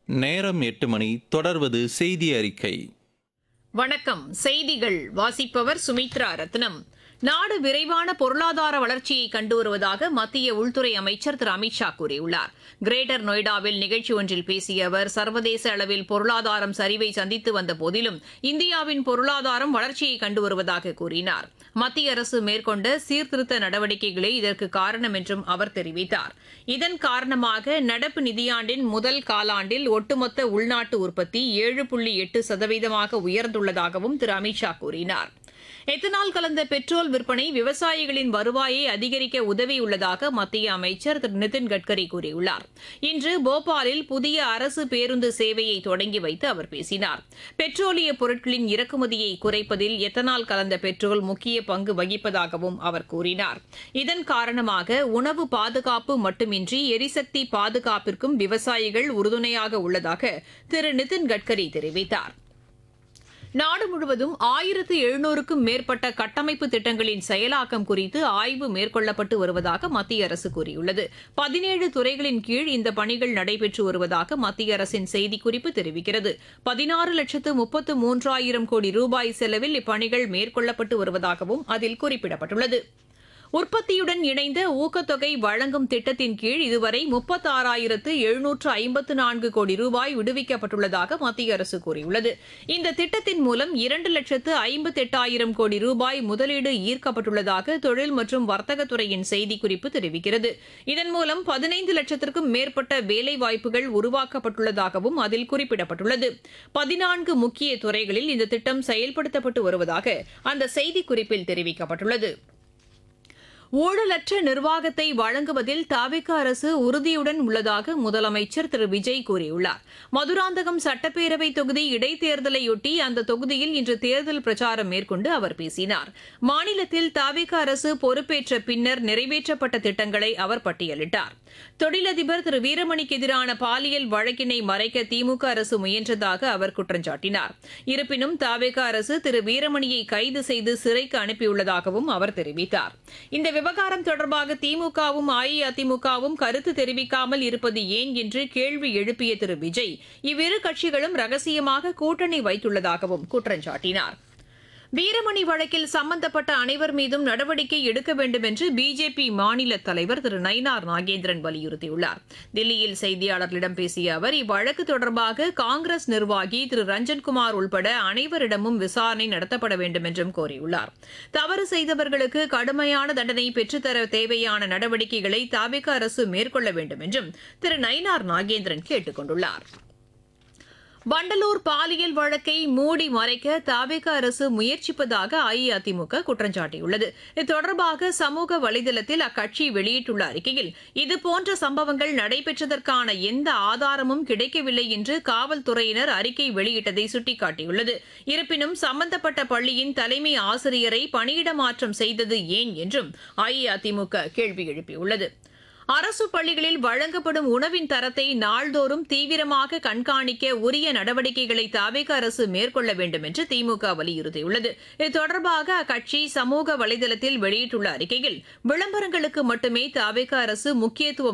நேரம் எட்டு மணி தொடர்வது செய்தி அறிக்கை வணக்கம் செய்திகள் வாசிப்பவர் சுமித்ரா ரத்னம் நாடு விரைவான பொருளாதார வளர்ச்சியை கண்டு வருவதாக மத்திய உள்துறை அமைச்சர் திரு அமித்ஷா கூறியுள்ளார் கிரேட்டர் நொய்டாவில் நிகழ்ச்சி ஒன்றில் பேசிய அவர் சர்வதேச அளவில் பொருளாதாரம் சரிவை சந்தித்து வந்த போதிலும் இந்தியாவின் பொருளாதாரம் வளர்ச்சியை கண்டு வருவதாக கூறினார் மத்திய அரசு மேற்கொண்ட சீர்திருத்த நடவடிக்கைகளே இதற்கு காரணம் என்றும் அவர் தெரிவித்தார் இதன் காரணமாக நடப்பு நிதியாண்டின் முதல் காலாண்டில் ஒட்டுமொத்த உள்நாட்டு உற்பத்தி ஏழு புள்ளி எட்டு சதவீதமாக உயர்ந்துள்ளதாகவும் திரு அமித்ஷா கூறினார் எத்தனால் கலந்த பெட்ரோல் விற்பனை விவசாயிகளின் வருவாயை அதிகரிக்க உதவியுள்ளதாக மத்திய அமைச்சர் திரு நிதின் கட்கரி கூறியுள்ளார் இன்று போபாலில் புதிய அரசு பேருந்து சேவையை தொடங்கி வைத்து அவர் பேசினார் பெட்ரோலிய பொருட்களின் இறக்குமதியை குறைப்பதில் எத்தனால் கலந்த பெட்ரோல் முக்கிய பங்கு வகிப்பதாகவும் அவர் கூறினார் இதன் காரணமாக உணவு பாதுகாப்பு மட்டுமின்றி எரிசக்தி பாதுகாப்பிற்கும் விவசாயிகள் உறுதுணையாக உள்ளதாக திரு நிதின் கட்கரி தெரிவித்தார் நாடு முழுவதும் ஆயிரத்து எழுநூறுக்கும் மேற்பட்ட கட்டமைப்பு திட்டங்களின் செயலாக்கம் குறித்து ஆய்வு மேற்கொள்ளப்பட்டு வருவதாக மத்திய அரசு கூறியுள்ளது பதினேழு துறைகளின் கீழ் இந்த பணிகள் நடைபெற்று வருவதாக மத்திய அரசின் செய்திக்குறிப்பு தெரிவிக்கிறது பதினாறு லட்சத்து முப்பத்து மூன்றாயிரம் கோடி ரூபாய் செலவில் இப்பணிகள் மேற்கொள்ளப்பட்டு வருவதாகவும் அதில் குறிப்பிடப்பட்டுள்ளது உற்பத்தியுடன் இணைந்த ஊக்கத்தொகை வழங்கும் திட்டத்தின் கீழ் இதுவரை முப்பத்தாறாயிரத்து எழுநூற்று ஐம்பத்து நான்கு கோடி ரூபாய் விடுவிக்கப்பட்டுள்ளதாக மத்திய அரசு கூறியுள்ளது இந்த திட்டத்தின் மூலம் இரண்டு லட்சத்து ஐம்பத்தெட்டாயிரம் கோடி ரூபாய் முதலீடு ஈர்க்கப்பட்டுள்ளதாக தொழில் மற்றும் வர்த்தகத்துறையின் செய்திக்குறிப்பு தெரிவிக்கிறது இதன் மூலம் பதினைந்து லட்சத்திற்கும் மேற்பட்ட வேலைவாய்ப்புகள் உருவாக்கப்பட்டுள்ளதாகவும் அதில் குறிப்பிடப்பட்டுள்ளது பதினான்கு முக்கிய துறைகளில் இந்த திட்டம் செயல்படுத்தப்பட்டு வருவதாக அந்த செய்திக்குறிப்பில் தெரிவிக்கப்பட்டுள்ளது ஊழலற்ற நிர்வாகத்தை வழங்குவதில் தாவிக அரசு உறுதியுடன் உள்ளதாக முதலமைச்சர் திரு விஜய் கூறியுள்ளார் மதுராந்தகம் சட்டப்பேரவை தொகுதி இடைத்தேர்தலையொட்டி அந்த தொகுதியில் இன்று தேர்தல் பிரச்சாரம் மேற்கொண்டு அவர் பேசினார் மாநிலத்தில் தாவிக அரசு பொறுப்பேற்ற பின்னர் நிறைவேற்றப்பட்ட திட்டங்களை அவர் பட்டியலிட்டார் தொழிலதிபர் திரு வீரமணிக்கு எதிரான பாலியல் வழக்கினை மறைக்க திமுக அரசு முயன்றதாக அவர் குற்றம் சாட்டினார் இருப்பினும் தாவேக அரசு திரு வீரமணியை கைது செய்து சிறைக்கு அனுப்பியுள்ளதாகவும் அவர் தெரிவித்தார் இந்த விவகாரம் தொடர்பாக திமுகவும் அஇஅதிமுகவும் கருத்து தெரிவிக்காமல் இருப்பது ஏன் என்று கேள்வி எழுப்பிய திரு விஜய் இவ்விரு கட்சிகளும் ரகசியமாக கூட்டணி வைத்துள்ளதாகவும் குற்றம் சாட்டினார் வீரமணி வழக்கில் சம்பந்தப்பட்ட அனைவர் மீதும் நடவடிக்கை எடுக்க வேண்டும் என்று பிஜேபி மாநில தலைவர் திரு நயினார் நாகேந்திரன் வலியுறுத்தியுள்ளார் தில்லியில் செய்தியாளர்களிடம் பேசிய அவர் இவ்வழக்கு தொடர்பாக காங்கிரஸ் நிர்வாகி திரு ரஞ்சன்குமார் உள்பட அனைவரிடமும் விசாரணை நடத்தப்பட வேண்டும் என்றும் கோரியுள்ளார் தவறு செய்தவர்களுக்கு கடுமையான தண்டனை பெற்றுத்தர தேவையான நடவடிக்கைகளை தாவிக அரசு மேற்கொள்ள வேண்டும் என்றும் திரு நயினார் நாகேந்திரன் கேட்டுக் கொண்டுள்ளார் வண்டலூர் பாலியல் வழக்கை மூடி மறைக்க தாவேக அரசு முயற்சிப்பதாக அஇஅதிமுக குற்றம் சாட்டியுள்ளது இது தொடர்பாக சமூக வலைதளத்தில் அக்கட்சி வெளியிட்டுள்ள அறிக்கையில் இதுபோன்ற சம்பவங்கள் நடைபெற்றதற்கான எந்த ஆதாரமும் கிடைக்கவில்லை என்று காவல்துறையினர் அறிக்கை வெளியிட்டதை சுட்டிக்காட்டியுள்ளது இருப்பினும் சம்பந்தப்பட்ட பள்ளியின் தலைமை ஆசிரியரை பணியிட மாற்றம் செய்தது ஏன் என்றும் அஇஅதிமுக கேள்வி எழுப்பியுள்ளது அரசு பள்ளிகளில் வழங்கப்படும் உணவின் தரத்தை நாள்தோறும் தீவிரமாக கண்காணிக்க உரிய நடவடிக்கைகளை தாவேக அரசு மேற்கொள்ள வேண்டும் என்று திமுக வலியுறுத்தியுள்ளது இது தொடர்பாக அக்கட்சி சமூக வலைதளத்தில் வெளியிட்டுள்ள அறிக்கையில் விளம்பரங்களுக்கு மட்டுமே தாவேக அரசு முக்கியத்துவம்